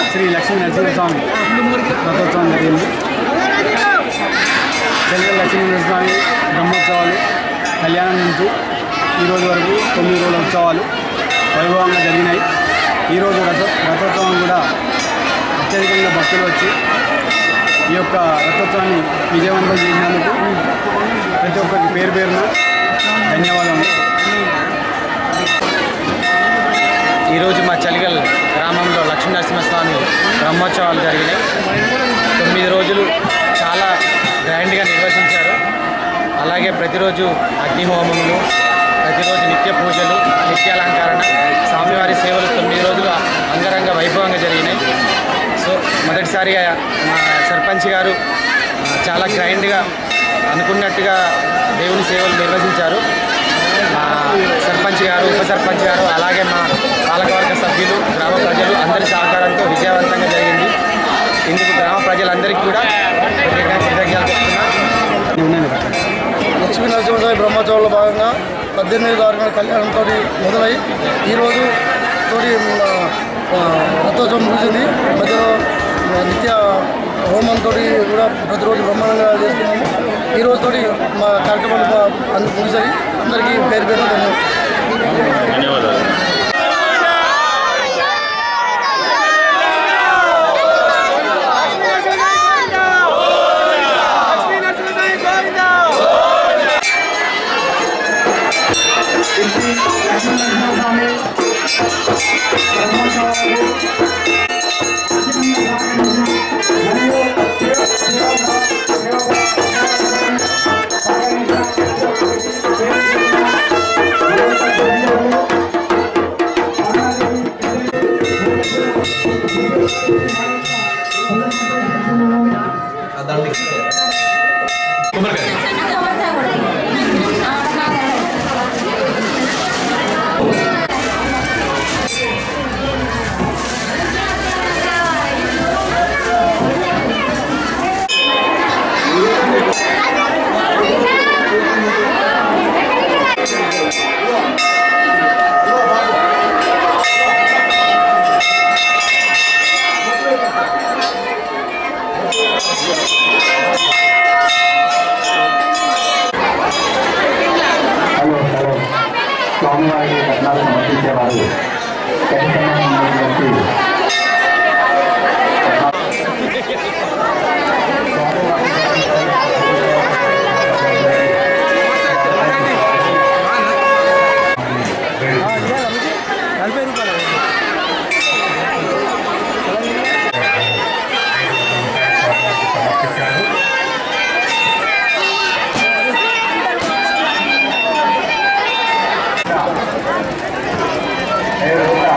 శ్రీ లక్ష్మీ నరసింహస్వామి రథోత్సవం జరిగింది చెల్లెల లక్ష్మీ నరసింహస్వామి బ్రహ్మోత్సవాలు కళ్యాణం నుంచి ఈరోజు వరకు తొమ్మిది రోజుల ఉత్సవాలు వైభవంగా జరిగినాయి ఈరోజు రథ రథోత్సవం కూడా అత్యధికంగా భక్తులు వచ్చి ఈ యొక్క రథోత్సవాన్ని విజయవంతం చేసినందుకు ప్రతి ఒక్కరికి పేరు పేరున ధన్యవాదాలు ఈరోజు మా చలిగల్ గ్రామంలో లక్ష్మీ నరసింహస్వామి బ్రహ్మోత్సవాలు జరిగినాయి తొమ్మిది రోజులు చాలా గ్రాండ్గా నిర్వహించారు అలాగే ప్రతిరోజు అగ్నిహోమములు ప్రతిరోజు నిత్య పూజలు నిత్యాలంకరణ స్వామివారి సేవలు తొమ్మిది రోజులు అంగరంగ వైభవంగా జరిగినాయి సో మొదటిసారిగా మా సర్పంచ్ గారు ఆ, చాలా గ్రైండ్గా అనుకున్నట్టుగా దేవుని సేవలు నిర్వహించారు మా సర్పంచ్ గారు ఉప సర్పంచ్ గారు అలాగే మా పాలకవర్గ సభ్యులు గ్రామ ప్రజలు అందరి సహకారంతో విజయవంతంగా జరిగింది ఇందుకు గ్రామ ప్రజలందరికీ కూడా ప్రత్యేకంగా కృతజ్ఞతలు చెప్తున్నాను లక్ష్మీ నరసింహస్వామి బ్రహ్మోత్సవంలో భాగంగా పద్దెనిమిది తారీఖున కళ్యాణంతో మొదలై ఈరోజు తోటి ఆ, రథోత్సవం ముగిసింది మధ్యలో ఆ, నిత్య హోమంతో కూడా ప్రతిరోజు బ్రహ్మాండంగా చేసుకున్నాము ఈ రోజుతోటి మా కార్యక్రమాలు మా- అన్ని ముగిసాయి అందరికీ పేరు పేరు ధన్యవాదాలు హలో హలో స్వామివారికి రత్నాలు సమర్పించేవారు ఖచ్చితంగా ఉన్నటువంటి సమర్పించారు